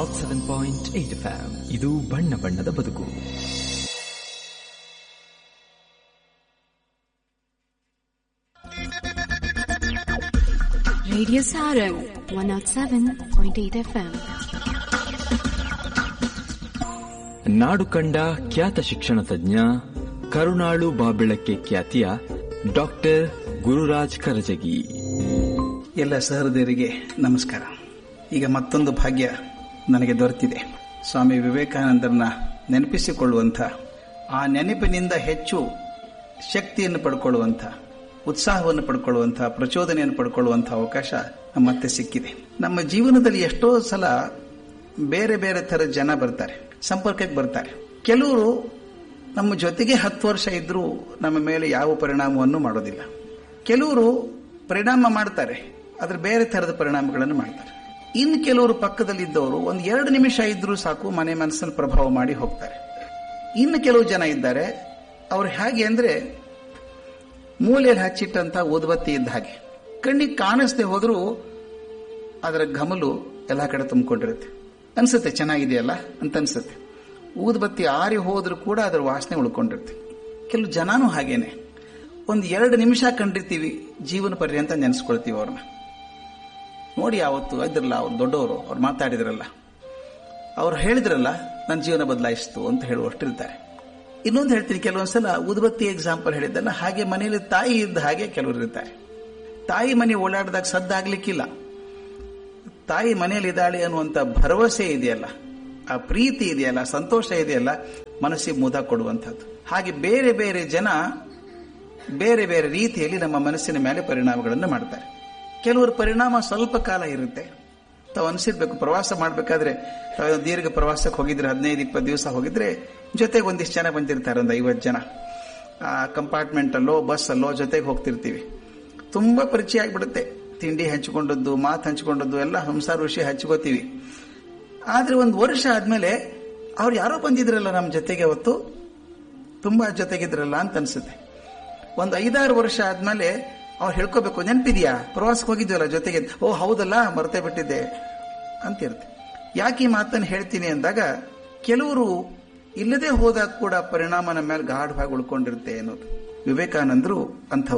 Not seven point eight ಫ್ಯಾಮ್ ಇದು ಬಣ್ಣ ಬಣ್ಣದ ಬದುಕು Radio Sarum 107.8 FM. ನಾಡು ಕಂಡ ಖ್ಯಾತ ಶಿಕ್ಷಣ ತಜ್ಞ ಕರುಣಾಳು ಬಾಬೆಳಕ್ಕೆ ಖ್ಯಾತಿಯ ಡಾಕ್ಟರ್ ಗುರುರಾಜ್ ಕರಜಗಿ ಎಲ್ಲ ಸಹೃದಯರಿಗೆ ನಮಸ್ಕಾರ ಈಗ ಮತ್ತೊಂದು ಭಾಗ್ಯ ನನಗೆ ದೊರೆತಿದೆ ಸ್ವಾಮಿ ವಿವೇಕಾನಂದರನ್ನ ನೆನಪಿಸಿಕೊಳ್ಳುವಂಥ ಆ ನೆನಪಿನಿಂದ ಹೆಚ್ಚು ಶಕ್ತಿಯನ್ನು ಪಡ್ಕೊಳ್ಳುವಂಥ ಉತ್ಸಾಹವನ್ನು ಪಡ್ಕೊಳ್ಳುವಂಥ ಪ್ರಚೋದನೆಯನ್ನು ಪಡ್ಕೊಳ್ಳುವಂಥ ಅವಕಾಶ ನಮ್ಮ ಮತ್ತೆ ಸಿಕ್ಕಿದೆ ನಮ್ಮ ಜೀವನದಲ್ಲಿ ಎಷ್ಟೋ ಸಲ ಬೇರೆ ಬೇರೆ ಥರದ ಜನ ಬರ್ತಾರೆ ಸಂಪರ್ಕಕ್ಕೆ ಬರ್ತಾರೆ ಕೆಲವರು ನಮ್ಮ ಜೊತೆಗೆ ಹತ್ತು ವರ್ಷ ಇದ್ರೂ ನಮ್ಮ ಮೇಲೆ ಯಾವ ಪರಿಣಾಮವನ್ನು ಮಾಡೋದಿಲ್ಲ ಕೆಲವರು ಪರಿಣಾಮ ಮಾಡ್ತಾರೆ ಆದ್ರೆ ಬೇರೆ ಥರದ ಪರಿಣಾಮಗಳನ್ನು ಮಾಡ್ತಾರೆ ಇನ್ನು ಕೆಲವರು ಪಕ್ಕದಲ್ಲಿದ್ದವರು ಒಂದು ಎರಡು ನಿಮಿಷ ಇದ್ರೂ ಸಾಕು ಮನೆ ಮನಸ್ಸನ್ನು ಪ್ರಭಾವ ಮಾಡಿ ಹೋಗ್ತಾರೆ ಇನ್ನು ಕೆಲವು ಜನ ಇದ್ದಾರೆ ಅವ್ರು ಹೇಗೆ ಅಂದ್ರೆ ಮೂಲೆಯಲ್ಲಿ ಹಚ್ಚಿಟ್ಟಂತ ಊದುಬತ್ತಿ ಇದ್ದ ಹಾಗೆ ಕಣ್ಣಿಗೆ ಕಾಣಿಸ್ದೆ ಹೋದ್ರೂ ಅದರ ಘಮಲು ಎಲ್ಲ ಕಡೆ ತುಂಬಿಕೊಂಡಿರುತ್ತೆ ಅನ್ಸುತ್ತೆ ಚೆನ್ನಾಗಿದೆಯಲ್ಲ ಅಂತ ಅನ್ಸುತ್ತೆ ಊದುಬತ್ತಿ ಆರಿ ಹೋದ್ರೂ ಕೂಡ ಅದರ ವಾಸನೆ ಉಳ್ಕೊಂಡಿರುತ್ತೆ ಕೆಲವು ಜನನೂ ಹಾಗೇನೆ ಒಂದು ಎರಡು ನಿಮಿಷ ಕಂಡಿರ್ತೀವಿ ಜೀವನ ಪರ್ಯಂತ ನೆನೆಸ್ಕೊಳ್ತೀವಿ ಅವ್ರನ್ನ ನೋಡಿ ಅವತ್ತು ಇದ್ರಲ್ಲ ಅವ್ರು ದೊಡ್ಡವರು ಅವ್ರು ಮಾತಾಡಿದ್ರಲ್ಲ ಅವ್ರು ಹೇಳಿದ್ರಲ್ಲ ನನ್ನ ಜೀವನ ಬದಲಾಯಿಸ್ತು ಅಂತ ಹೇಳುವಷ್ಟಿರ್ತಾರೆ ಇನ್ನೊಂದು ಹೇಳ್ತೀನಿ ಕೆಲವೊಂದ್ಸಲ ಉದ್ಬತ್ತಿ ಎಕ್ಸಾಂಪಲ್ ಹೇಳಿದ್ದಲ್ಲ ಹಾಗೆ ಮನೆಯಲ್ಲಿ ತಾಯಿ ಇದ್ದ ಹಾಗೆ ಕೆಲವರು ಇರ್ತಾರೆ ತಾಯಿ ಮನೆ ಓಡಾಡಿದಾಗ ಸದ್ದಾಗ್ಲಿಕ್ಕಿಲ್ಲ ತಾಯಿ ಮನೆಯಲ್ಲಿ ಇದ್ದಾಳೆ ಅನ್ನುವಂಥ ಭರವಸೆ ಇದೆಯಲ್ಲ ಆ ಪ್ರೀತಿ ಇದೆಯಲ್ಲ ಸಂತೋಷ ಇದೆಯಲ್ಲ ಮನಸ್ಸಿಗೆ ಮುದ ಕೊಡುವಂಥದ್ದು ಹಾಗೆ ಬೇರೆ ಬೇರೆ ಜನ ಬೇರೆ ಬೇರೆ ರೀತಿಯಲ್ಲಿ ನಮ್ಮ ಮನಸ್ಸಿನ ಮೇಲೆ ಪರಿಣಾಮಗಳನ್ನು ಮಾಡ್ತಾರೆ ಕೆಲವರು ಪರಿಣಾಮ ಸ್ವಲ್ಪ ಕಾಲ ಇರುತ್ತೆ ತಾವು ಅನಿಸಿರ್ಬೇಕು ಪ್ರವಾಸ ಮಾಡಬೇಕಾದ್ರೆ ತಾವು ದೀರ್ಘ ಪ್ರವಾಸಕ್ಕೆ ಹೋಗಿದ್ರೆ ಹದಿನೈದು ಇಪ್ಪತ್ತು ದಿವಸ ಹೋಗಿದ್ರೆ ಜೊತೆಗೆ ಒಂದಿಷ್ಟು ಜನ ಬಂದಿರ್ತಾರೆ ಒಂದು ಐವತ್ತು ಜನ ಆ ಕಂಪಾರ್ಟ್ಮೆಂಟ್ ಅಲ್ಲೋ ಬಸ್ ಅಲ್ಲೋ ಜೊತೆಗೆ ಹೋಗ್ತಿರ್ತೀವಿ ತುಂಬಾ ಪರಿಚಯ ಆಗ್ಬಿಡುತ್ತೆ ತಿಂಡಿ ಹಂಚಿಕೊಂಡದ್ದು ಮಾತು ಹಂಚಿಕೊಂಡದ್ದು ಎಲ್ಲ ಸಂಸಾರ ವಿಷಯ ಹಂಚ್ಕೋತೀವಿ ಆದ್ರೆ ಒಂದು ವರ್ಷ ಆದ್ಮೇಲೆ ಅವ್ರು ಯಾರೋ ಬಂದಿದ್ರಲ್ಲ ನಮ್ಮ ಜೊತೆಗೆ ಅವತ್ತು ತುಂಬಾ ಜೊತೆಗಿದ್ರಲ್ಲ ಅಂತ ಅನ್ಸುತ್ತೆ ಒಂದು ಐದಾರು ವರ್ಷ ಆದ್ಮೇಲೆ ಅವ್ರು ಹೇಳ್ಕೋಬೇಕು ನೆನಪಿದ್ಯಾ ಪ್ರವಾಸಕ್ಕೆ ಹೋಗಿದ್ವಲ್ಲ ಜೊತೆಗೆ ಓ ಹೌದಲ್ಲ ಮರ್ತೇ ಬಿಟ್ಟಿದ್ದೆ ಅಂತಿರುತ್ತೆ ಯಾಕೆ ಈ ಮಾತನ್ನು ಹೇಳ್ತೀನಿ ಅಂದಾಗ ಕೆಲವರು ಇಲ್ಲದೆ ಹೋದಾಗ ಕೂಡ ಪರಿಣಾಮ ನಮ್ಮ ಮೇಲೆ ಗಾಢವಾಗಿ ಉಳ್ಕೊಂಡಿರುತ್ತೆ ಅನ್ನೋದು ವಿವೇಕಾನಂದರು ಅಂಥವ್ರು